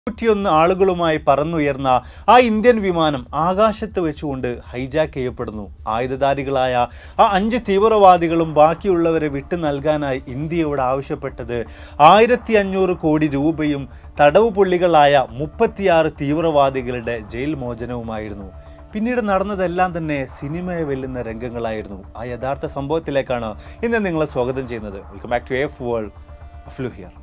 നൂറ്റിയൊന്ന് ആളുകളുമായി പറന്നുയർന്ന ആ ഇന്ത്യൻ വിമാനം ആകാശത്ത് വെച്ചുകൊണ്ട് ഹൈജാക്ക് ചെയ്യപ്പെടുന്നു ആയുധധാരികളായ ആ അഞ്ച് തീവ്രവാദികളും ബാക്കിയുള്ളവരെ വിട്ടു നൽകാനായി ഇന്ത്യയോട് ആവശ്യപ്പെട്ടത് ആയിരത്തി അഞ്ഞൂറ് കോടി രൂപയും തടവ് പുള്ളികളായ മുപ്പത്തിയാറ് തീവ്രവാദികളുടെ ജയിൽ മോചനവുമായിരുന്നു പിന്നീട് നടന്നതെല്ലാം തന്നെ സിനിമയെ വെല്ലുന്ന രംഗങ്ങളായിരുന്നു ആ യഥാർത്ഥ സംഭവത്തിലേക്കാണ് ഇന്ന് നിങ്ങളെ സ്വാഗതം ചെയ്യുന്നത് welcome back to F world flu here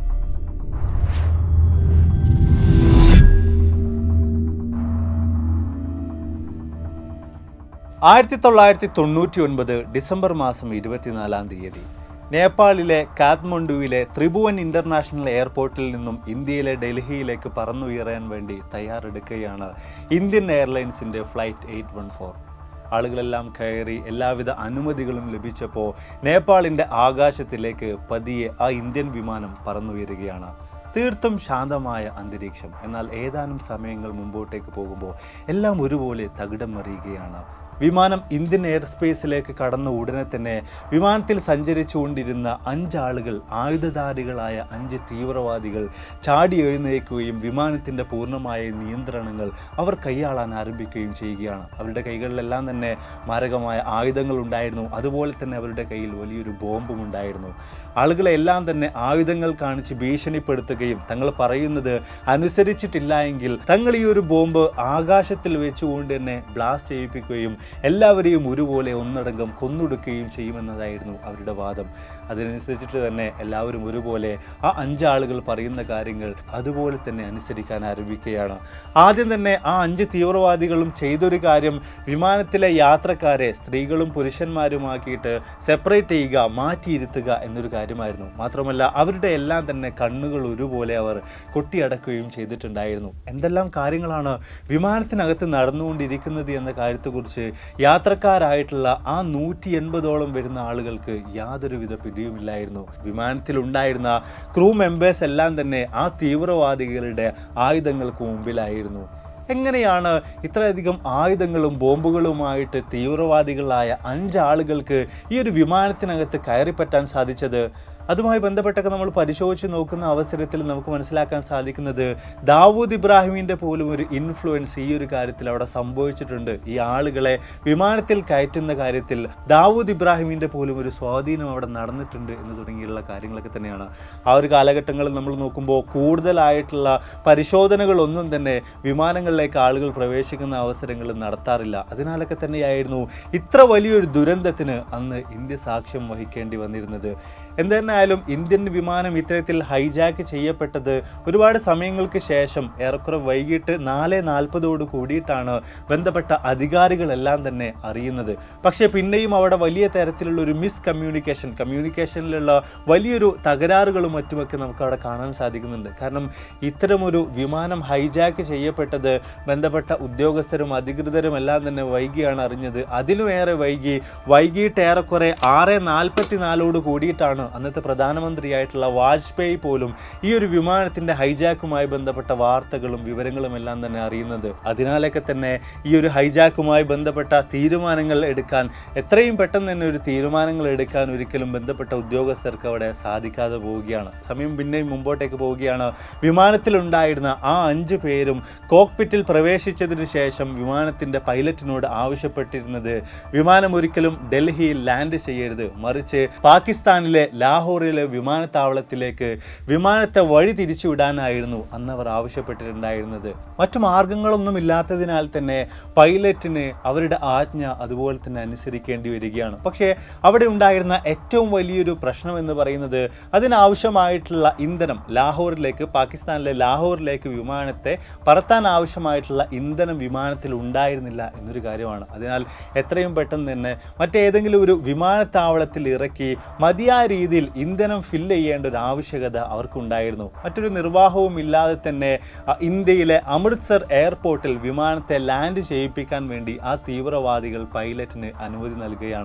ആയിരത്തി തൊള്ളായിരത്തി തൊണ്ണൂറ്റി ഒൻപത് ഡിസംബർ മാസം ഇരുപത്തിനാലാം തീയതി നേപ്പാളിലെ കാത്മണ്ഡുവിലെ ത്രിഭുവൻ ഇന്റർനാഷണൽ എയർപോർട്ടിൽ നിന്നും ഇന്ത്യയിലെ ഡൽഹിയിലേക്ക് പറന്നുയരാൻ വേണ്ടി തയ്യാറെടുക്കുകയാണ് ഇന്ത്യൻ എയർലൈൻസിൻ്റെ ഫ്ലൈറ്റ് എയ്റ്റ് വൺ ഫോർ ആളുകളെല്ലാം കയറി എല്ലാവിധ അനുമതികളും ലഭിച്ചപ്പോൾ നേപ്പാളിൻ്റെ ആകാശത്തിലേക്ക് പതിയെ ആ ഇന്ത്യൻ വിമാനം പറന്നുയരുകയാണ് തീർത്തും ശാന്തമായ അന്തരീക്ഷം എന്നാൽ ഏതാനും സമയങ്ങൾ മുമ്പോട്ടേക്ക് പോകുമ്പോൾ എല്ലാം ഒരുപോലെ തകിടം മറിയുകയാണ് വിമാനം ഇന്ത്യൻ എയർ സ്പേസിലേക്ക് കടന്ന ഉടനെ തന്നെ വിമാനത്തിൽ സഞ്ചരിച്ചുകൊണ്ടിരുന്ന അഞ്ചാളുകൾ ആയുധധാരികളായ അഞ്ച് തീവ്രവാദികൾ ചാടി എഴുന്നേൽക്കുകയും വിമാനത്തിൻ്റെ പൂർണ്ണമായ നിയന്ത്രണങ്ങൾ അവർ കൈയാളാൻ ആരംഭിക്കുകയും ചെയ്യുകയാണ് അവരുടെ കൈകളിലെല്ലാം തന്നെ മാരകമായ ആയുധങ്ങൾ ഉണ്ടായിരുന്നു അതുപോലെ തന്നെ അവരുടെ കയ്യിൽ വലിയൊരു ബോംബും ഉണ്ടായിരുന്നു ആളുകളെ എല്ലാം തന്നെ ആയുധങ്ങൾ കാണിച്ച് ഭീഷണിപ്പെടുത്തുകയും തങ്ങൾ പറയുന്നത് അനുസരിച്ചിട്ടില്ല എങ്കിൽ തങ്ങൾ ഈ ഒരു ബോംബ് ആകാശത്തിൽ വെച്ചുകൊണ്ട് തന്നെ ബ്ലാസ്റ്റ് ചെയ്യിപ്പിക്കുകയും എല്ലാവരെയും ഒരുപോലെ ഒന്നടങ്കം കൊന്നൊടുക്കുകയും ചെയ്യുമെന്നതായിരുന്നു അവരുടെ വാദം അതിനനുസരിച്ചിട്ട് തന്നെ എല്ലാവരും ഒരുപോലെ ആ അഞ്ചാളുകൾ പറയുന്ന കാര്യങ്ങൾ അതുപോലെ തന്നെ അനുസരിക്കാൻ ആരംഭിക്കുകയാണ് ആദ്യം തന്നെ ആ അഞ്ച് തീവ്രവാദികളും ചെയ്തൊരു കാര്യം വിമാനത്തിലെ യാത്രക്കാരെ സ്ത്രീകളും പുരുഷന്മാരുമാക്കിയിട്ട് സെപ്പറേറ്റ് ചെയ്യുക മാറ്റിയിരുത്തുക എന്നൊരു കാര്യമായിരുന്നു മാത്രമല്ല അവരുടെ എല്ലാം തന്നെ കണ്ണുകൾ ഒരുപോലെ അവർ കൊട്ടിയടക്കുകയും ചെയ്തിട്ടുണ്ടായിരുന്നു എന്തെല്ലാം കാര്യങ്ങളാണ് വിമാനത്തിനകത്ത് നടന്നുകൊണ്ടിരിക്കുന്നത് എന്ന കാര്യത്തെക്കുറിച്ച് യാത്രക്കാരായിട്ടുള്ള ആ നൂറ്റി എൺപതോളം വരുന്ന ആളുകൾക്ക് യാതൊരുവിധ പിടിയുമില്ലായിരുന്നു വിമാനത്തിലുണ്ടായിരുന്ന ക്രൂ മെമ്പേഴ്സ് എല്ലാം തന്നെ ആ തീവ്രവാദികളുടെ ആയുധങ്ങൾക്ക് മുമ്പിലായിരുന്നു എങ്ങനെയാണ് ഇത്രയധികം ആയുധങ്ങളും ബോംബുകളുമായിട്ട് തീവ്രവാദികളായ അഞ്ചാളുകൾക്ക് ഈ ഒരു വിമാനത്തിനകത്ത് കയറിപ്പറ്റാൻ സാധിച്ചത് അതുമായി ബന്ധപ്പെട്ടൊക്കെ നമ്മൾ പരിശോധിച്ച് നോക്കുന്ന അവസരത്തിൽ നമുക്ക് മനസ്സിലാക്കാൻ സാധിക്കുന്നത് ദാവൂദ് ഇബ്രാഹിമിൻ്റെ പോലും ഒരു ഇൻഫ്ലുവൻസ് ഈ ഒരു കാര്യത്തിൽ അവിടെ സംഭവിച്ചിട്ടുണ്ട് ഈ ആളുകളെ വിമാനത്തിൽ കയറ്റുന്ന കാര്യത്തിൽ ദാവൂദ് ഇബ്രാഹിമിൻ്റെ പോലും ഒരു സ്വാധീനം അവിടെ നടന്നിട്ടുണ്ട് എന്ന് തുടങ്ങിയുള്ള കാര്യങ്ങളൊക്കെ തന്നെയാണ് ആ ഒരു കാലഘട്ടങ്ങളിൽ നമ്മൾ നോക്കുമ്പോൾ കൂടുതലായിട്ടുള്ള പരിശോധനകളൊന്നും തന്നെ വിമാനങ്ങളിലേക്ക് ആളുകൾ പ്രവേശിക്കുന്ന അവസരങ്ങൾ നടത്താറില്ല അതിനാലൊക്കെ തന്നെയായിരുന്നു ഇത്ര വലിയൊരു ദുരന്തത്തിന് അന്ന് ഇന്ത്യ സാക്ഷ്യം വഹിക്കേണ്ടി വന്നിരുന്നത് എന്തെന്നായാലും ഇന്ത്യൻ വിമാനം ഇത്തരത്തിൽ ഹൈജാക്ക് ചെയ്യപ്പെട്ടത് ഒരുപാട് സമയങ്ങൾക്ക് ശേഷം ഏറെക്കുറെ വൈകിട്ട് നാല് നാൽപ്പതോട് കൂടിയിട്ടാണ് ബന്ധപ്പെട്ട അധികാരികളെല്ലാം തന്നെ അറിയുന്നത് പക്ഷേ പിന്നെയും അവിടെ വലിയ തരത്തിലുള്ള ഒരു മിസ് കമ്മ്യൂണിക്കേഷൻ കമ്മ്യൂണിക്കേഷനിലുള്ള വലിയൊരു തകരാറുകളും മറ്റുമൊക്കെ നമുക്ക് അവിടെ കാണാൻ സാധിക്കുന്നുണ്ട് കാരണം ഇത്തരമൊരു വിമാനം ഹൈജാക്ക് ചെയ്യപ്പെട്ടത് ബന്ധപ്പെട്ട ഉദ്യോഗസ്ഥരും അധികൃതരും എല്ലാം തന്നെ വൈകിയാണ് അറിഞ്ഞത് അതിലുമേറെ വൈകി വൈകിട്ട് ഏറെക്കുറെ ആറ് നാൽപ്പത്തി നാലോട് കൂടിയിട്ടാണ് അന്നത്തെ പ്രധാനമന്ത്രിയായിട്ടുള്ള വാജ്പേയി പോലും ഈ ഒരു വിമാനത്തിന്റെ ഹൈജാക്കുമായി ബന്ധപ്പെട്ട വാർത്തകളും വിവരങ്ങളും എല്ലാം തന്നെ അറിയുന്നത് അതിനാലൊക്കെ തന്നെ ഈ ഒരു ഹൈജാക്കുമായി ബന്ധപ്പെട്ട തീരുമാനങ്ങൾ എടുക്കാൻ എത്രയും പെട്ടെന്ന് തന്നെ ഒരു തീരുമാനങ്ങൾ എടുക്കാൻ ഒരിക്കലും ബന്ധപ്പെട്ട ഉദ്യോഗസ്ഥർക്ക് അവിടെ സാധിക്കാതെ പോവുകയാണ് സമയം പിന്നെയും മുമ്പോട്ടേക്ക് പോവുകയാണ് വിമാനത്തിലുണ്ടായിരുന്ന ആ അഞ്ച് പേരും കോക്പിറ്റിൽ പ്രവേശിച്ചതിന് ശേഷം വിമാനത്തിന്റെ പൈലറ്റിനോട് ആവശ്യപ്പെട്ടിരുന്നത് വിമാനം ഒരിക്കലും ഡൽഹിയിൽ ലാൻഡ് ചെയ്യരുത് മറിച്ച് പാകിസ്ഥാനിലെ ലാഹോറിലെ വിമാനത്താവളത്തിലേക്ക് വിമാനത്തെ വഴി തിരിച്ചുവിടാനായിരുന്നു അന്ന് അവർ ആവശ്യപ്പെട്ടിട്ടുണ്ടായിരുന്നത് മറ്റു മാർഗങ്ങളൊന്നും ഇല്ലാത്തതിനാൽ തന്നെ പൈലറ്റിന് അവരുടെ ആജ്ഞ അതുപോലെ തന്നെ അനുസരിക്കേണ്ടി വരികയാണ് പക്ഷേ അവിടെ ഉണ്ടായിരുന്ന ഏറ്റവും വലിയൊരു പ്രശ്നം എന്ന് പറയുന്നത് അതിനാവശ്യമായിട്ടുള്ള ഇന്ധനം ലാഹോറിലേക്ക് പാകിസ്ഥാനിലെ ലാഹോറിലേക്ക് വിമാനത്തെ പറത്താൻ ആവശ്യമായിട്ടുള്ള ഇന്ധനം വിമാനത്തിൽ ഉണ്ടായിരുന്നില്ല എന്നൊരു കാര്യമാണ് അതിനാൽ എത്രയും പെട്ടെന്ന് തന്നെ മറ്റേതെങ്കിലും ഒരു വിമാനത്താവളത്തിൽ ഇറക്കി മതിയായ രീതിയിൽ ഇന്ധനം ഫില്ല് ചെയ്യേണ്ട ഒരു ആവശ്യകത അവർക്കുണ്ടായിരുന്നു മറ്റൊരു നിർവാഹവും ഇല്ലാതെ തന്നെ ആ, ഇന്ത്യയിലെ അമൃത്സർ എയർപോർട്ടിൽ വിമാനത്തെ ലാൻഡ് ചെയ്യിപ്പിക്കാൻ വേണ്ടി ആ തീവ്രവാദികൾ പൈലറ്റിന് അനുമതി നൽകുകയാണ്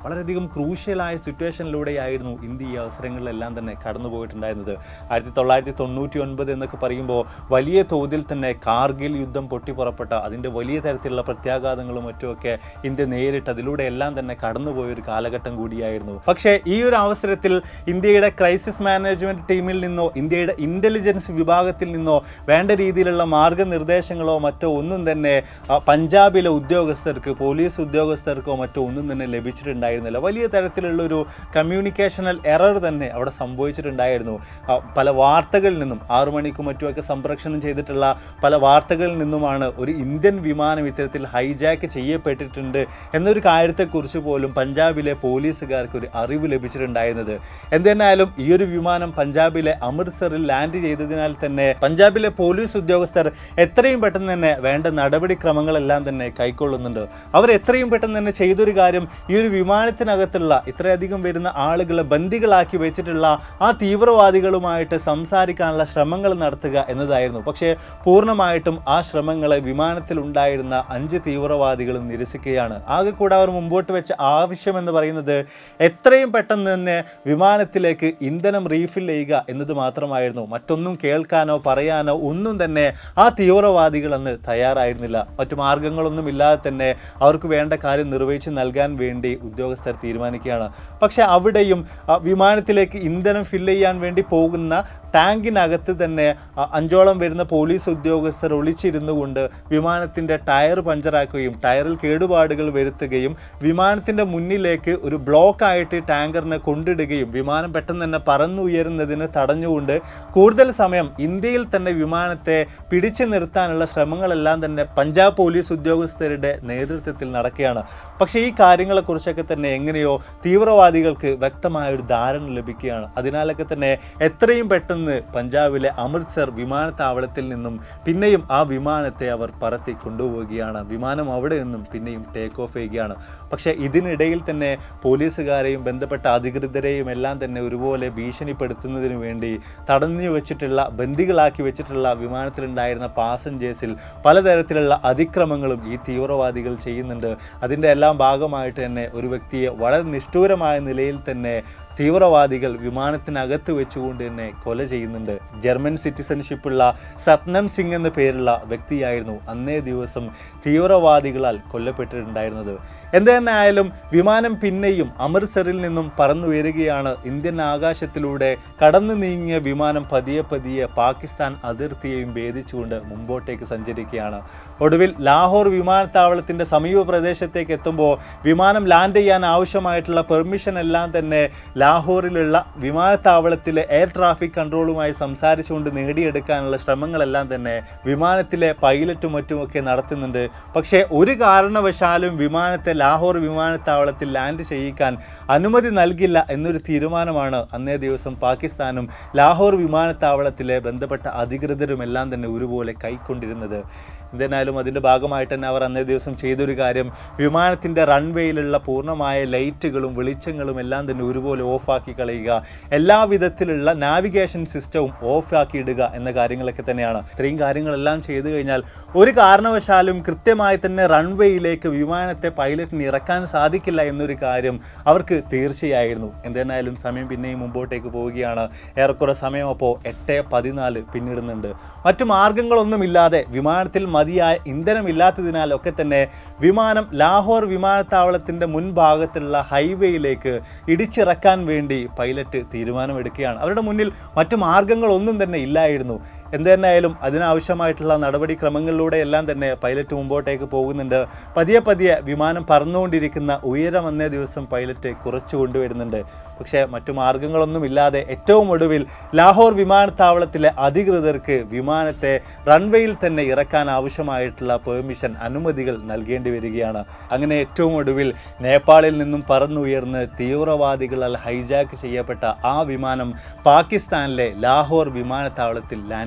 വളരെയധികം ക്രൂഷ്യലായ സിറ്റുവേഷനിലൂടെയായിരുന്നു ഇന്ത്യ ഈ അവസരങ്ങളിലെല്ലാം തന്നെ കടന്നു പോയിട്ടുണ്ടായിരുന്നത് ആയിരത്തി തൊള്ളായിരത്തി തൊണ്ണൂറ്റി ഒൻപത് എന്നൊക്കെ പറയുമ്പോൾ വലിയ തോതിൽ തന്നെ കാർഗിൽ യുദ്ധം പൊട്ടിപ്പുറപ്പെട്ട അതിൻ്റെ വലിയ തരത്തിലുള്ള പ്രത്യാഘാതങ്ങളും മറ്റുമൊക്കെ ഇന്ത്യ നേരിട്ട് അതിലൂടെ എല്ലാം തന്നെ കടന്നുപോയ ഒരു കാലഘട്ടം കൂടിയായിരുന്നു പക്ഷേ ഈ ഒരു അവസരത്തിൽ ഇന്ത്യയുടെ ക്രൈസിസ് മാനേജ്മെന്റ് ടീമിൽ നിന്നോ ഇന്ത്യയുടെ ഇന്റലിജൻസ് വിഭാഗത്തിൽ നിന്നോ വേണ്ട രീതിയിലുള്ള മാർഗനിർദ്ദേശങ്ങളോ മറ്റോ ഒന്നും തന്നെ ആ, പഞ്ചാബിലെ ഉദ്യോഗസ്ഥർക്ക് പോലീസ് ഉദ്യോഗസ്ഥർക്കോ മറ്റോ ഒന്നും തന്നെ ലഭിച്ചിട്ടുണ്ടായിരുന്നില്ല വലിയ തരത്തിലുള്ളൊരു കമ്മ്യൂണിക്കേഷണൽ എറർ തന്നെ അവിടെ സംഭവിച്ചിട്ടുണ്ടായിരുന്നു ആ, പല വാർത്തകളിൽ നിന്നും ആറു മണിക്കും മറ്റുമൊക്കെ സംപ്രേഷണം ചെയ്തിട്ടുള്ള പല വാർത്തകളിൽ നിന്നുമാണ് ഒരു ഇന്ത്യൻ വിമാനം ഇത്തരത്തിൽ ഹൈജാക്ക് ചെയ്യപ്പെട്ടിട്ടുണ്ട് എന്നൊരു കാര്യത്തെക്കുറിച്ച് പോലും പഞ്ചാബിലെ പോലീസുകാർക്ക് ഒരു അറിവ് ലഭിച്ചിട്ടുണ്ടായിരുന്നത് എന്തെന്നായാലും ഈ ഒരു വിമാനം പഞ്ചാബിലെ അമൃത്സറിൽ ലാൻഡ് ചെയ്തതിനാൽ തന്നെ പഞ്ചാബിലെ പോലീസ് ഉദ്യോഗസ്ഥർ എത്രയും പെട്ടെന്ന് തന്നെ വേണ്ട നടപടിക്രമങ്ങളെല്ലാം തന്നെ കൈക്കൊള്ളുന്നുണ്ട് അവർ എത്രയും പെട്ടെന്ന് തന്നെ ചെയ്തൊരു കാര്യം ഈ ഒരു വിമാനത്തിനകത്തുള്ള ഇത്രയധികം വരുന്ന ആളുകളെ ബന്ദികളാക്കി വെച്ചിട്ടുള്ള ആ തീവ്രവാദികളുമായിട്ട് സംസാരിക്കാനുള്ള ശ്രമങ്ങൾ നടത്തുക എന്നതായിരുന്നു പക്ഷേ പൂർണ്ണമായിട്ടും ആ ശ്രമങ്ങളെ വിമാനത്തിലുണ്ടായിരുന്ന അഞ്ച് തീവ്രവാദികളും നിരസിക്കുകയാണ് ആകെ കൂടെ അവർ മുമ്പോട്ട് വെച്ച ആവശ്യം എന്ന് പറയുന്നത് എത്രയും പെട്ടെന്ന് തന്നെ വിമാനത്തിലേക്ക് ഇന്ധനം റീഫിൽ ചെയ്യുക എന്നത് മാത്രമായിരുന്നു മറ്റൊന്നും കേൾക്കാനോ പറയാനോ ഒന്നും തന്നെ ആ തീവ്രവാദികൾ അന്ന് തയ്യാറായിരുന്നില്ല മറ്റു മാർഗങ്ങളൊന്നും ഇല്ലാതെ തന്നെ അവർക്ക് വേണ്ട കാര്യം നിർവഹിച്ച് നൽകാൻ വേണ്ടി ഉദ്യോഗസ്ഥർ തീരുമാനിക്കുകയാണ് പക്ഷെ അവിടെയും ആ, വിമാനത്തിലേക്ക് ഇന്ധനം ഫില്ല് ചെയ്യാൻ വേണ്ടി പോകുന്ന ടാങ്കിനകത്ത് തന്നെ ആ, അഞ്ചോളം വരുന്ന പോലീസ് ഉദ്യോഗസ്ഥർ ഒളിച്ചിരുന്നു കൊണ്ട് വിമാനത്തിൻ്റെ ടയർ പഞ്ചറാക്കുകയും ടയറിൽ കേടുപാടുകൾ വരുത്തുകയും വിമാനത്തിൻ്റെ മുന്നിലേക്ക് ഒരു ബ്ലോക്ക് ആയിട്ട് ടാങ്കറിനെ കൊണ്ടിടുകയും വിമാനം പെട്ടെന്ന് തന്നെ പറന്നുയരുന്നതിന് തടഞ്ഞുകൊണ്ട് കൂടുതൽ സമയം ഇന്ത്യയിൽ തന്നെ വിമാനത്തെ പിടിച്ചു നിർത്താനുള്ള ശ്രമങ്ങളെല്ലാം തന്നെ പഞ്ചാബ് പോലീസ് ഉദ്യോഗസ്ഥരുടെ നേതൃത്വത്തിൽ നടക്കുകയാണ് പക്ഷേ ഈ കാര്യങ്ങളെക്കുറിച്ചൊക്കെ തന്നെ എങ്ങനെയോ തീവ്രവാദികൾക്ക് വ്യക്തമായ ഒരു ധാരണ ലഭിക്കുകയാണ് അതിനാലൊക്കെ തന്നെ എത്രയും പെട്ടെന്ന് പഞ്ചാബിലെ അമൃത്സർ വിമാനത്താവളത്തിൽ നിന്നും പിന്നെയും ആ വിമാനത്തെ അവർ പറത്തി കൊണ്ടുപോവുകയാണ് വിമാനം അവിടെ നിന്നും പിന്നെയും ടേക്ക് ഓഫ് ചെയ്യുകയാണ് പക്ഷേ ഇതിനിടയിൽ തന്നെ പോലീസുകാരെയും ബന്ധപ്പെട്ട അധികൃതരെയും എല്ലാം തന്നെ ഒരുപോലെ ഭീഷണിപ്പെടുത്തുന്നതിന് വേണ്ടി തടഞ്ഞു വെച്ചിട്ടുള്ള ബന്ദികളാക്കി വെച്ചിട്ടുള്ള വിമാനത്തിലുണ്ടായിരുന്ന പാസഞ്ചേഴ്സിൽ പലതരത്തിലുള്ള അതിക്രമങ്ങളും ഈ തീവ്രവാദികൾ ചെയ്യുന്നുണ്ട് അതിൻ്റെ എല്ലാം ഭാഗമായിട്ട് തന്നെ ഒരു വ്യക്തിയെ വളരെ നിഷ്ഠൂരമായ നിലയിൽ തന്നെ തീവ്രവാദികൾ വിമാനത്തിനകത്ത് വെച്ചുകൊണ്ട് തന്നെ കൊല ചെയ്യുന്നുണ്ട് ജർമ്മൻ സിറ്റിസൺഷിപ്പുള്ള സത്നം സിംഗ് എന്ന പേരുള്ള വ്യക്തിയായിരുന്നു അന്നേ ദിവസം തീവ്രവാദികളാൽ കൊല്ലപ്പെട്ടിട്ടുണ്ടായിരുന്നത് എന്ത് തന്നെ ആയാലും വിമാനം പിന്നെയും അമൃത്സറിൽ നിന്നും പറന്നുയരുകയാണ് ഇന്ത്യൻ ആകാശത്തിലൂടെ കടന്നു നീങ്ങിയ വിമാനം പതിയെ പതിയെ പാകിസ്ഥാൻ അതിർത്തിയെയും ഭേദിച്ചുകൊണ്ട് മുമ്പോട്ടേക്ക് സഞ്ചരിക്കുകയാണ് ഒടുവിൽ ലാഹോർ വിമാനത്താവളത്തിൻ്റെ സമീപ പ്രദേശത്തേക്ക് എത്തുമ്പോൾ വിമാനം ലാൻഡ് ചെയ്യാൻ ആവശ്യമായിട്ടുള്ള പെർമിഷൻ എല്ലാം തന്നെ ലാഹോറിലുള്ള വിമാനത്താവളത്തിലെ എയർ ട്രാഫിക് കൺട്രോളുമായി സംസാരിച്ചുകൊണ്ട് നേടിയെടുക്കാനുള്ള ശ്രമങ്ങളെല്ലാം തന്നെ വിമാനത്തിലെ പൈലറ്റും മറ്റുമൊക്കെ നടത്തുന്നുണ്ട് പക്ഷേ ഒരു കാരണവശാലും വിമാനത്തെ ലാഹോർ വിമാനത്താവളത്തിൽ ലാൻഡ് ചെയ്യിക്കാൻ അനുമതി നൽകില്ല എന്നൊരു തീരുമാനമാണ് അന്നേ ദിവസം പാകിസ്ഥാനും ലാഹോർ വിമാനത്താവളത്തിലെ ബന്ധപ്പെട്ട അധികൃതരും എല്ലാം തന്നെ ഒരുപോലെ കൈക്കൊണ്ടിരുന്നത് എന്തായാലും അതിൻ്റെ ഭാഗമായിട്ട് തന്നെ അവർ അന്നേ ദിവസം ചെയ്തൊരു കാര്യം വിമാനത്തിൻ്റെ റൺവേയിലുള്ള പൂർണ്ണമായ ലൈറ്റുകളും വെളിച്ചങ്ങളും എല്ലാം തന്നെ ഒരുപോലെ ഓഫാക്കി കളയുക എല്ലാ വിധത്തിലുള്ള നാവിഗേഷൻ സിസ്റ്റവും ഓഫാക്കി ഇടുക എന്ന കാര്യങ്ങളൊക്കെ തന്നെയാണ് ഇത്രയും കാര്യങ്ങളെല്ലാം ചെയ്തു കഴിഞ്ഞാൽ ഒരു കാരണവശാലും കൃത്യമായി തന്നെ റൺവേയിലേക്ക് വിമാനത്തെ പൈലറ്റിന് ഇറക്കാൻ സാധിക്കില്ല എന്നൊരു കാര്യം അവർക്ക് തീർച്ചയായിരുന്നു എന്തെന്നായാലും സമയം പിന്നെയും മുമ്പോട്ടേക്ക് പോവുകയാണ് ഏറെക്കുറെ സമയം അപ്പോൾ എട്ട് പതിനാല് പിന്നിടുന്നുണ്ട് മറ്റു മാർഗങ്ങളൊന്നുമില്ലാതെ വിമാനത്തിൽ മതിയായ ഇന്ധനമില്ലാത്തതിനാൽ ഒക്കെ തന്നെ വിമാനം ലാഹോർ വിമാനത്താവളത്തിൻ്റെ മുൻഭാഗത്തുള്ള ഹൈവേയിലേക്ക് ഇടിച്ചിറക്കാൻ വേണ്ടി പൈലറ്റ് തീരുമാനമെടുക്കുകയാണ് അവരുടെ മുന്നിൽ മറ്റു മാർഗങ്ങളൊന്നും തന്നെ ഇല്ലായിരുന്നു എന്ത് തന്നെയായാലും അതിനാവശ്യമായിട്ടുള്ള നടപടിക്രമങ്ങളിലൂടെ എല്ലാം തന്നെ പൈലറ്റ് മുമ്പോട്ടേക്ക് പോകുന്നുണ്ട് പതിയെ പതിയെ വിമാനം പറന്നുകൊണ്ടിരിക്കുന്ന ഉയരം അന്നേ ദിവസം പൈലറ്റ് കുറച്ചു കൊണ്ടുവരുന്നുണ്ട് പക്ഷേ മറ്റു മാർഗങ്ങളൊന്നും ഇല്ലാതെ ഏറ്റവും ഒടുവിൽ ലാഹോർ വിമാനത്താവളത്തിലെ അധികൃതർക്ക് വിമാനത്തെ റൺവേയിൽ തന്നെ ഇറക്കാൻ ആവശ്യമായിട്ടുള്ള പെർമിഷൻ അനുമതികൾ നൽകേണ്ടി വരികയാണ് അങ്ങനെ ഏറ്റവും ഒടുവിൽ നേപ്പാളിൽ നിന്നും പറന്നുയർന്ന് തീവ്രവാദികളാൽ ഹൈജാക്ക് ചെയ്യപ്പെട്ട ആ വിമാനം പാകിസ്ഥാനിലെ ലാഹോർ വിമാനത്താവളത്തിൽ ലാൻഡ്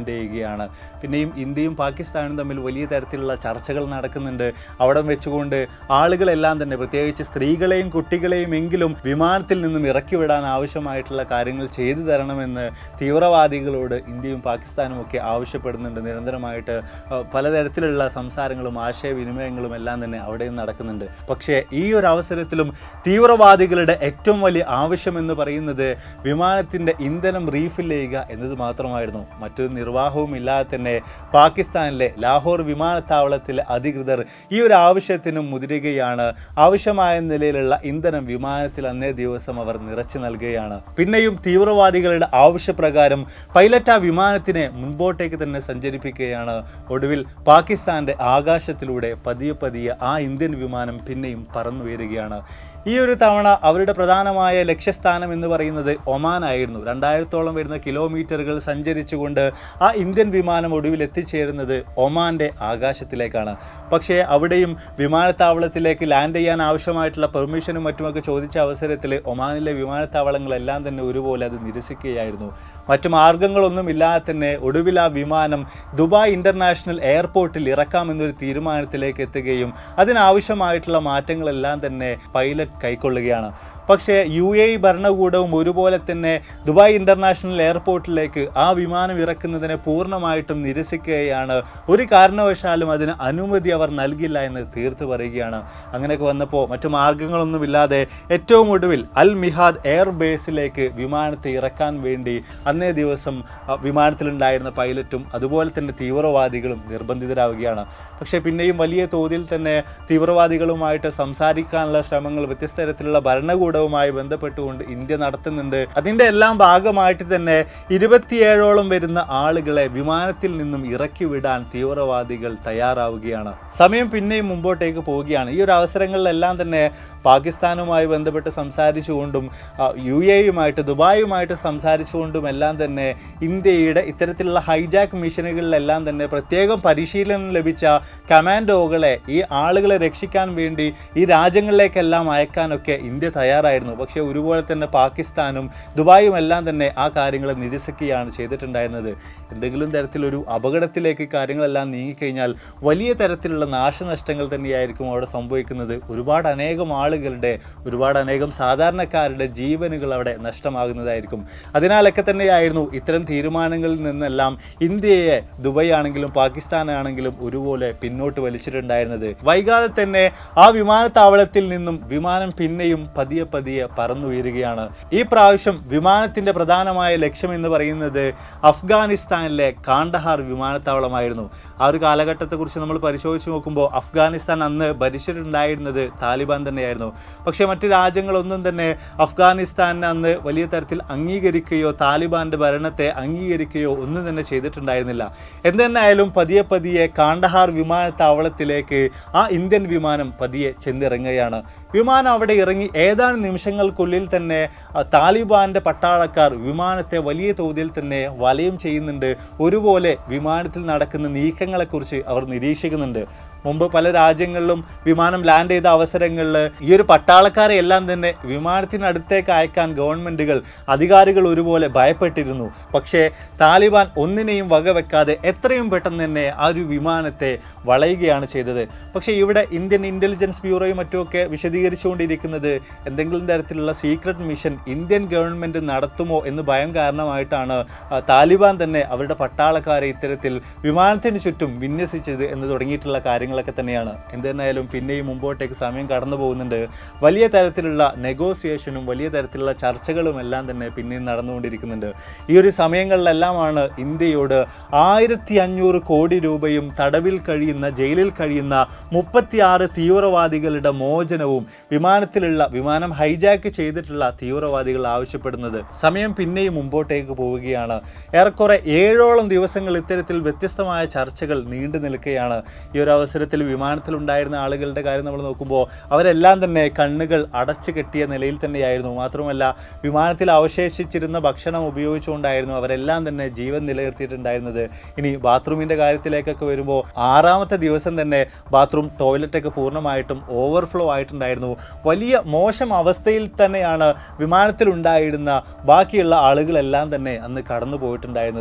ലാൻഡ് ചെയ്യുകയാണ് പിന്നെയും ഇന്ത്യയും പാകിസ്ഥാനും തമ്മിൽ വലിയ തരത്തിലുള്ള ചർച്ചകൾ നടക്കുന്നുണ്ട് അവിടെ വെച്ചുകൊണ്ട് ആളുകളെല്ലാം തന്നെ പ്രത്യേകിച്ച് സ്ത്രീകളെയും കുട്ടികളെയും എങ്കിലും വിമാനത്തിൽ നിന്നും ഇറക്കി വിടാൻ ആവശ്യമായിട്ടുള്ള കാര്യങ്ങൾ ചെയ്തു തരണമെന്ന് തീവ്രവാദികളോട് ഇന്ത്യയും പാകിസ്ഥാനും ഒക്കെ ആവശ്യപ്പെടുന്നുണ്ട് നിരന്തരമായിട്ട് അഹ്, പലതരത്തിലുള്ള സംസാരങ്ങളും ആശയവിനിമയങ്ങളും എല്ലാം തന്നെ അവിടെയും നടക്കുന്നുണ്ട് പക്ഷേ ഈ ഒരു അവസരത്തിലും തീവ്രവാദികളുടെ ഏറ്റവും വലിയ ആവശ്യമെന്ന് പറയുന്നത് വിമാനത്തിൻ്റെ ഇന്ധനം റീഫിൽ ചെയ്യുക എന്നത് മാത്രമായിരുന്നു മറ്റൊരു നിർവാഹവും ഇല്ലാതെ തന്നെ പാകിസ്ഥാനിലെ ലാഹോർ വിമാനത്താവളത്തിലെ അധികൃതർ ഈ ഒരു ആവശ്യത്തിനും മുതിരുകയാണ് ആവശ്യമായ നിലയിലുള്ള ഇന്ധനം വിമാനത്തിൽ അന്നേ ദിവസം അവർ നിറച്ചു നൽകുകയാണ് പിന്നെയും തീവ്രവാദികളുടെ ആവശ്യപ്രകാരം പൈലറ്റ് ആ വിമാനത്തിനെ മുൻപോട്ടേക്ക് തന്നെ സഞ്ചരിപ്പിക്കുകയാണ് ഒടുവിൽ പാകിസ്ഥാന്റെ ആകാശത്തിലൂടെ പതിയെ പതിയെ ആ ഇന്ത്യൻ വിമാനം പിന്നെയും പറന്നുയരുകയാണ് ഈ ഒരു തവണ അവരുടെ പ്രധാനമായ ലക്ഷ്യസ്ഥാനം എന്ന് പറയുന്നത് ഒമാൻ ആയിരുന്നു രണ്ടായിരത്തോളം വരുന്ന കിലോമീറ്ററുകൾ സഞ്ചരിച്ചുകൊണ്ട് ആ ഇന്ത്യൻ വിമാനം ഒടുവിൽ എത്തിച്ചേരുന്നത് ഒമാന്റെ ആകാശത്തിലേക്കാണ് പക്ഷേ അവിടെയും വിമാനത്താവളത്തിലേക്ക് ലാൻഡ് ചെയ്യാൻ ആവശ്യമായിട്ടുള്ള പെർമിഷനും മറ്റുമൊക്കെ ചോദിച്ച അവസരത്തിൽ ഒമാനിലെ വിമാനത്താവളങ്ങളെല്ലാം തന്നെ ഒരുപോലെ അത് നിരസിക്കുകയായിരുന്നു മറ്റു മാർഗങ്ങളൊന്നും ഇല്ലാതെ തന്നെ ഒടുവിൽ ആ വിമാനം ദുബായ് ഇന്റർനാഷണൽ എയർപോർട്ടിൽ ഇറക്കാമെന്നൊരു തീരുമാനത്തിലേക്ക് എത്തുകയും അതിനാവശ്യമായിട്ടുള്ള മാറ്റങ്ങളെല്ലാം തന്നെ പൈലറ്റ് കൈക്കൊള്ളുകയാണ് പക്ഷേ യു എ ഭരണകൂടവും ഒരുപോലെ തന്നെ ദുബായ് ഇന്റർനാഷണൽ എയർപോർട്ടിലേക്ക് ആ വിമാനം ഇറക്കുന്നതിനെ പൂർണ്ണമായിട്ടും നിരസിക്കുകയാണ് ഒരു കാരണവശാലും അതിന് അനുമതി അവർ നൽകില്ല എന്ന് തീർത്ത് പറയുകയാണ് അങ്ങനെയൊക്കെ വന്നപ്പോൾ മറ്റു മാർഗങ്ങളൊന്നുമില്ലാതെ ഏറ്റവും ഒടുവിൽ അൽ മിഹാദ് എയർ ബേസിലേക്ക് വിമാനത്തെ ഇറക്കാൻ വേണ്ടി അന്നേ ദിവസം ആ, വിമാനത്തിലുണ്ടായിരുന്ന പൈലറ്റും അതുപോലെ തന്നെ തീവ്രവാദികളും നിർബന്ധിതരാവുകയാണ് പക്ഷേ പിന്നെയും വലിയ തോതിൽ തന്നെ തീവ്രവാദികളുമായിട്ട് സംസാരിക്കാനുള്ള ശ്രമങ്ങൾ വ്യത്യസ്ത തരത്തിലുള്ള ഭരണകൂടവുമായി ബന്ധപ്പെട്ടുകൊണ്ട് ഇന്ത്യ നടത്തുന്നുണ്ട് അതിൻ്റെ എല്ലാം ഭാഗമായിട്ട് തന്നെ ഇരുപത്തിയേഴോളം വരുന്ന ആളുകളെ വിമാനത്തിൽ നിന്നും ഇറക്കി വിടാൻ തീവ്രവാദികൾ തയ്യാറാവുകയാണ് സമയം പിന്നെയും മുമ്പോട്ടേക്ക് പോവുകയാണ് ഈ ഒരു അവസരങ്ങളിലെല്ലാം തന്നെ പാകിസ്ഥാനുമായി ബന്ധപ്പെട്ട് സംസാരിച്ചുകൊണ്ടും ആ, യു എയുമായിട്ട് ദുബായുമായിട്ട് സംസാരിച്ചുകൊണ്ടും എല്ലാം തന്നെ ഇന്ത്യയുടെ ഇത്തരത്തിലുള്ള ഹൈജാക്ക് മിഷനുകളിലെല്ലാം തന്നെ പ്രത്യേകം പരിശീലനം ലഭിച്ച കമാൻഡോകളെ ഈ ആളുകളെ രക്ഷിക്കാൻ വേണ്ടി ഈ രാജ്യങ്ങളിലേക്കെല്ലാം അയക്കാനൊക്കെ ഇന്ത്യ തയ്യാറായിരുന്നു പക്ഷേ ഒരുപോലെ തന്നെ പാകിസ്ഥാനും ദുബായും എല്ലാം തന്നെ ആ കാര്യങ്ങൾ നിരസിക്കുകയാണ് ചെയ്തിട്ടുണ്ടായിരുന്നത് എന്തെങ്കിലും തരത്തിലൊരു അപകടത്തിലേക്ക് കാര്യങ്ങളെല്ലാം നീങ്ങിക്കഴിഞ്ഞാൽ വലിയ തരത്തിലുള്ള നാശനഷ്ടങ്ങൾ തന്നെയായിരിക്കും അവിടെ സംഭവിക്കുന്നത് ഒരുപാട് അനേകം ആളുകളുടെ ഒരുപാട് അനേകം സാധാരണക്കാരുടെ ജീവനുകൾ അവിടെ നഷ്ടമാകുന്നതായിരിക്കും അതിനാലൊക്കെ തന്നെയായിരുന്നു ഇത്തരം തീരുമാനങ്ങളിൽ നിന്നെല്ലാം ഇന്ത്യയെ ദുബായ് ആണെങ്കിലും പാകിസ്ഥാൻ ആണെങ്കിലും ഒരുപോലെ പിന്നോട്ട് വലിച്ചിട്ടുണ്ടായിരുന്നത് വൈകാതെ തന്നെ ആ വിമാനത്താവളത്തിൽ നിന്നും വിമാനം പിന്നെയും പതിയെ പതിയെ പറന്നുയരുകയാണ് ഈ പ്രാവശ്യം വിമാനത്തിന്റെ പ്രധാനമായ ലക്ഷ്യം എന്ന് പറയുന്നത് അഫ്ഗാനിസ്ഥാനിലെ കാണ്ടഹാർ വിമാനത്താവളമായിരുന്നു ആ ഒരു കാലഘട്ടത്തെക്കുറിച്ച് നമ്മൾ പരിശോധിച്ച് നോക്കുമ്പോൾ അഫ്ഗാനിസ്ഥാൻ അന്ന് ഭരിച്ചിട്ടുണ്ടായിരുന്നത് താലിബാൻ തന്നെയായിരുന്നു പക്ഷേ മറ്റ് രാജ്യങ്ങളൊന്നും തന്നെ അഫ്ഗാനിസ്ഥാനെ അന്ന് വലിയ തരത്തിൽ അംഗീകരിക്കുകയോ താലിബാന്റെ ഭരണത്തെ അംഗീകരിക്കുകയോ ഒന്നും തന്നെ ചെയ്തിട്ടുണ്ടായിരുന്നില്ല എന്ത് തന്നെയായാലും പതിയെ പതിയെ കാണ്ടഹാർ വിമാനത്താവളത്തിലേക്ക് ആ ഇന്ത്യൻ വിമാനം പതിയെ ചെന്നിറങ്ങുകയാണ് വിമാനം അവിടെ ഇറങ്ങി ഏതാനും നിമിഷങ്ങൾക്കുള്ളിൽ തന്നെ ആ, താലിബാന്റെ പട്ടാളക്കാർ വിമാനത്തെ വലിയ തോതിൽ തന്നെ വലയം ചെയ്യുന്നുണ്ട് ഒരുപോലെ വിമാനത്തിൽ നടക്കുന്ന നീക്കങ്ങളെക്കുറിച്ച് അവർ നിരീക്ഷിക്കുന്നുണ്ട് മുമ്പ് പല രാജ്യങ്ങളിലും വിമാനം ലാൻഡ് ചെയ്ത അവസരങ്ങളിൽ ഈ ഒരു പട്ടാളക്കാരെ എല്ലാം തന്നെ വിമാനത്തിനടുത്തേക്ക് അയക്കാൻ ഗവൺമെൻറ്റുകൾ അധികാരികൾ ഒരുപോലെ ഭയപ്പെട്ടിരുന്നു പക്ഷേ താലിബാൻ ഒന്നിനെയും വകവെക്കാതെ എത്രയും പെട്ടെന്ന് തന്നെ ആ ഒരു വിമാനത്തെ വളയുകയാണ് ചെയ്തത് പക്ഷേ ഇവിടെ ഇന്ത്യൻ ഇൻ്റലിജൻസ് ബ്യൂറോയും മറ്റുമൊക്കെ വിശദീകരിച്ചുകൊണ്ടിരിക്കുന്നത് എന്തെങ്കിലും തരത്തിലുള്ള സീക്രട്ട് മിഷൻ ഇന്ത്യൻ ഗവൺമെൻറ് നടത്തുമോ എന്ന് ഭയം കാരണമായിട്ടാണ് ആ, താലിബാൻ തന്നെ അവരുടെ പട്ടാളക്കാരെ ഇത്തരത്തിൽ വിമാനത്തിന് ചുറ്റും വിന്യസിച്ചത് എന്ന് തുടങ്ങിയിട്ടുള്ള കാര്യങ്ങളൊക്കെ തന്നെയാണ് എന്തെന്നായാലും പിന്നെയും മുമ്പോട്ടേക്ക് സമയം കടന്നു പോകുന്നുണ്ട് വലിയ തരത്തിലുള്ള നെഗോസിയേഷനും വലിയ തരത്തിലുള്ള ചർച്ചകളും എല്ലാം തന്നെ പിന്നെയും നടന്നുകൊണ്ടിരിക്കുന്നുണ്ട് ഈ ഒരു സമയങ്ങളിലെല്ലാമാണ് ഇന്ത്യയോട് ആയിരത്തി അഞ്ഞൂറ് കോടി രൂപയും തടവിൽ കഴിയുന്ന ജയിലിൽ കഴിയുന്ന മുപ്പത്തിയാറ് തീവ്രവാദികളുടെ മോചനവും വിമാനത്തിലുള്ള വിമാനം ഹൈജാക്ക് ചെയ്തിട്ടുള്ള തീവ്രവാദികൾ ആവശ്യപ്പെടുന്നത് സമയം പിന്നെയും മുമ്പോട്ടേക്ക് പോവുകയാണ് ഏറെക്കുറെ ഏഴോളം ദിവസങ്ങൾ ഇത്തരത്തിൽ വ്യത്യസ്തമായ ചർച്ചകൾ നീണ്ടു നിൽക്കുകയാണ് ഈ ഒരു അവസരത്തിൽ വിമാനത്തിലുണ്ടായിരുന്ന ആളുകളുടെ കാര്യം നമ്മൾ നോക്കുമ്പോൾ അവരെല്ലാം തന്നെ കണ്ണുകൾ അടച്ചു കെട്ടിയ നിലയിൽ തന്നെയായിരുന്നു മാത്രമല്ല വിമാനത്തിൽ അവശേഷിച്ചിരുന്ന ഭക്ഷണം ഉപയോഗിച്ചുകൊണ്ടായിരുന്നു അവരെല്ലാം തന്നെ ജീവൻ നിലനിർത്തിയിട്ടുണ്ടായിരുന്നത് ഇനി ബാത്റൂമിൻ്റെ കാര്യത്തിലേക്കൊക്കെ വരുമ്പോൾ ആറാമത്തെ ദിവസം തന്നെ ബാത്റൂം ടോയ്ലറ്റൊക്കെ പൂർണ്ണമായിട്ടും ഓവർഫ്ലോ ആയിട്ടുണ്ടായിരുന്നു വലിയ മോശം അവസ്ഥയിൽ തന്നെയാണ് വിമാനത്തിലുണ്ടായിരുന്ന ബാക്കിയുള്ള ആളുകളെല്ലാം തന്നെ അന്ന് കടന്നു പോയിട്ടുണ്ടായിരുന്നത്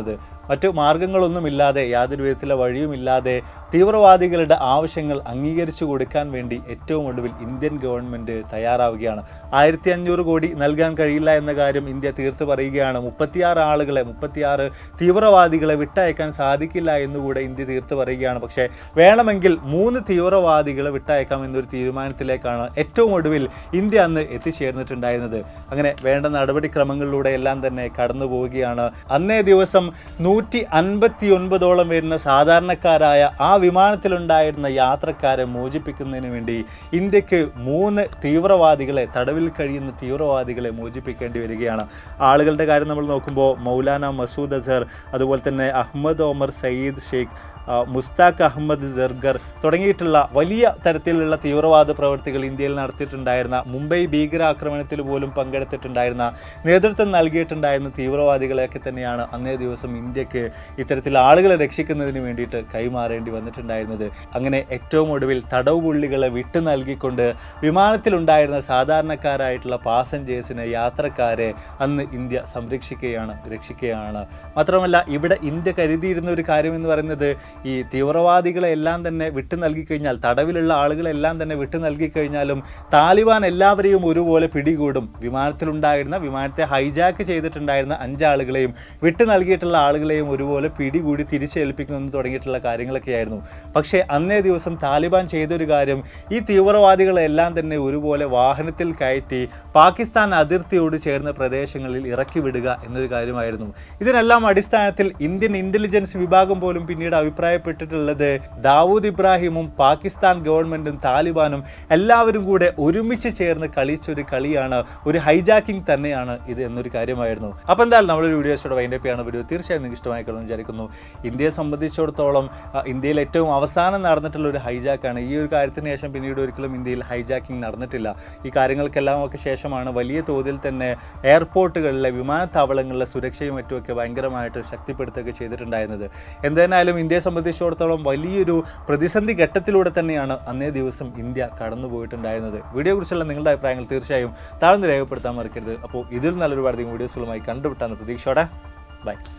മറ്റു മാർഗങ്ങളൊന്നുമില്ലാതെ യാതൊരു വിധത്തിലുള്ള വഴിയുമില്ലാതെ തീവ്രവാദികളുടെ ആവശ്യങ്ങൾ അംഗീകരിച്ചു കൊടുക്കാൻ വേണ്ടി ഏറ്റവും ഒടുവിൽ ഇന്ത്യൻ ഗവൺമെൻറ് തയ്യാറാവുകയാണ് ആയിരത്തി അഞ്ഞൂറ് കോടി നൽകാൻ കഴിയില്ല എന്ന കാര്യം ഇന്ത്യ തീർത്ത് പറയുകയാണ് മുപ്പത്തിയാറ് ആളുകളെ മുപ്പത്തിയാറ് തീവ്രവാദികളെ വിട്ടയക്കാൻ സാധിക്കില്ല എന്നുകൂടെ ഇന്ത്യ തീർത്ത് പറയുകയാണ് പക്ഷേ വേണമെങ്കിൽ മൂന്ന് തീവ്രവാദികളെ വിട്ടയക്കാം എന്നൊരു തീരുമാനത്തിലേക്കാണ് ഏറ്റവും ഒടുവിൽ ഇന്ത്യ അന്ന് എത്തിച്ചേർന്നിട്ടുണ്ടായിരുന്നത് അങ്ങനെ വേണ്ട നടപടിക്രമങ്ങളിലൂടെ എല്ലാം തന്നെ കടന്നു പോവുകയാണ് അന്നേ ദിവസം നൂറ്റി അൻപത്തി ഒൻപതോളം വരുന്ന സാധാരണക്കാരായ ആ വിമാനത്തിലുണ്ടായിരുന്ന യാത്രക്കാരെ മോചിപ്പിക്കുന്നതിന് വേണ്ടി ഇന്ത്യക്ക് മൂന്ന് തീവ്രവാദികളെ തടവിൽ കഴിയുന്ന തീവ്രവാദികളെ മോചിപ്പിക്കേണ്ടി വരികയാണ് ആളുകളുടെ കാര്യം നമ്മൾ നോക്കുമ്പോൾ മൗലാന മസൂദ് അസർ അതുപോലെ തന്നെ അഹമ്മദ് ഒമർ സയ്യിദ് ഷെയ്ഖ് ആ, മുസ്താഖ് അഹമ്മദ് ജർഗർ തുടങ്ങിയിട്ടുള്ള വലിയ തരത്തിലുള്ള തീവ്രവാദ പ്രവർത്തികൾ ഇന്ത്യയിൽ നടത്തിയിട്ടുണ്ടായിരുന്ന മുംബൈ ഭീകരാക്രമണത്തിൽ പോലും പങ്കെടുത്തിട്ടുണ്ടായിരുന്ന നേതൃത്വം നൽകിയിട്ടുണ്ടായിരുന്ന തീവ്രവാദികളെയൊക്കെ തന്നെയാണ് അന്നേ ദിവസം ഇന്ത്യക്ക് ഇത്തരത്തിൽ ആളുകളെ രക്ഷിക്കുന്നതിന് വേണ്ടിയിട്ട് കൈമാറേണ്ടി വന്നിട്ടുണ്ടായിരുന്നത് അങ്ങനെ ഏറ്റവും ഒടുവിൽ തടവ് പുള്ളികളെ വിട്ടു നൽകിക്കൊണ്ട് വിമാനത്തിലുണ്ടായിരുന്ന സാധാരണക്കാരായിട്ടുള്ള പാസഞ്ചേഴ്സിനെ യാത്രക്കാരെ അന്ന് ഇന്ത്യ സംരക്ഷിക്കുകയാണ് രക്ഷിക്കുകയാണ് മാത്രമല്ല ഇവിടെ ഇന്ത്യ കരുതിയിരുന്ന ഒരു കാര്യം എന്ന് പറയുന്നത് ഈ തീവ്രവാദികളെ എല്ലാം തന്നെ വിട്ടു നൽകിക്കഴിഞ്ഞാൽ തടവിലുള്ള ആളുകളെല്ലാം തന്നെ വിട്ടു നൽകിക്കഴിഞ്ഞാലും താലിബാൻ എല്ലാവരെയും ഒരുപോലെ പിടികൂടും വിമാനത്തിലുണ്ടായിരുന്ന വിമാനത്തെ ഹൈജാക്ക് ചെയ്തിട്ടുണ്ടായിരുന്ന അഞ്ചാളുകളെയും വിട്ടു നൽകിയിട്ടുള്ള ആളുകളെയും ഒരുപോലെ പിടികൂടി തിരിച്ചേൽപ്പിക്കുന്നു തുടങ്ങിയിട്ടുള്ള കാര്യങ്ങളൊക്കെയായിരുന്നു പക്ഷേ അന്നേ ദിവസം താലിബാൻ ചെയ്തൊരു കാര്യം ഈ തീവ്രവാദികളെല്ലാം തന്നെ ഒരുപോലെ വാഹനത്തിൽ കയറ്റി പാകിസ്ഥാൻ അതിർത്തിയോട് ചേർന്ന പ്രദേശങ്ങളിൽ ഇറക്കി വിടുക എന്നൊരു കാര്യമായിരുന്നു ഇതിനെല്ലാം അടിസ്ഥാനത്തിൽ ഇന്ത്യൻ ഇന്റലിജൻസ് വിഭാഗം പോലും പിന്നീട് അഭിപ്രായപ്പെട്ടിട്ടുള്ളത് ദാവൂദ് ഇബ്രാഹിമും പാകിസ്ഥാൻ ഗവൺമെന്റും താലിബാനും എല്ലാവരും കൂടെ ഒരുമിച്ച് ചേർന്ന് കളിച്ചൊരു കളിയാണ് ഒരു ഹൈജാക്കിംഗ് തന്നെയാണ് ഇത് എന്നൊരു കാര്യമായിരുന്നു അപ്പോൾ എന്തായാലും നമ്മളൊരു വീഡിയോസോടെ വൈൻഡപ്പ് ചെയ്യാണ് വീഡിയോ തീർച്ചയായും നിങ്ങൾക്ക് ഇഷ്ടമായിക്കൊള്ളും വിചാരിക്കുന്നു ഇന്ത്യയെ സംബന്ധിച്ചിടത്തോളം ആ, ഇന്ത്യയിൽ ഏറ്റവും അവസാനം നടന്നിട്ടുള്ള ഒരു ഹൈജാക്കാണ് ഈ ഒരു കാര്യത്തിന് ശേഷം പിന്നീട് ഒരിക്കലും ഇന്ത്യയിൽ ഹൈജാക്കിംഗ് നടന്നിട്ടില്ല ഈ കാര്യങ്ങൾക്കെല്ലാം ഒക്കെ ശേഷമാണ് വലിയ തോതിൽ തന്നെ എയർപോർട്ടുകളിലെ വിമാനത്താവളങ്ങളിലെ സുരക്ഷയും മറ്റുമൊക്കെ ഭയങ്കരമായിട്ട് ശക്തിപ്പെടുത്തുകയൊക്കെ ചെയ്തിട്ടുണ്ടായിരുന്നത് എന്തായാലും ഇന്ത്യയെ സംബന്ധിച്ചിടത്തോളം വലിയൊരു പ്രതിസന്ധി ഘട്ടത്തിലൂടെ തന്നെയാണ് അന്നേ ദിവസം ഇന്ത്യ കടന്നുപോയിട്ടുണ്ടായിരുന്നത് വീഡിയോയെക്കുറിച്ചുള്ള നിങ്ങളുടെ അഭിപ്രായങ്ങൾ തീർച്ചയായും താഴ്ന്ന് രേഖപ്പെടുത്താൻ മറക്കരുത് അപ്പോൾ ഇതിൽ നല്ലൊരു അധികം വീഡിയോസുകളുമായി കണ്ടുവിട്ടാണ് പ്രതീക്ഷയോടെ ബൈ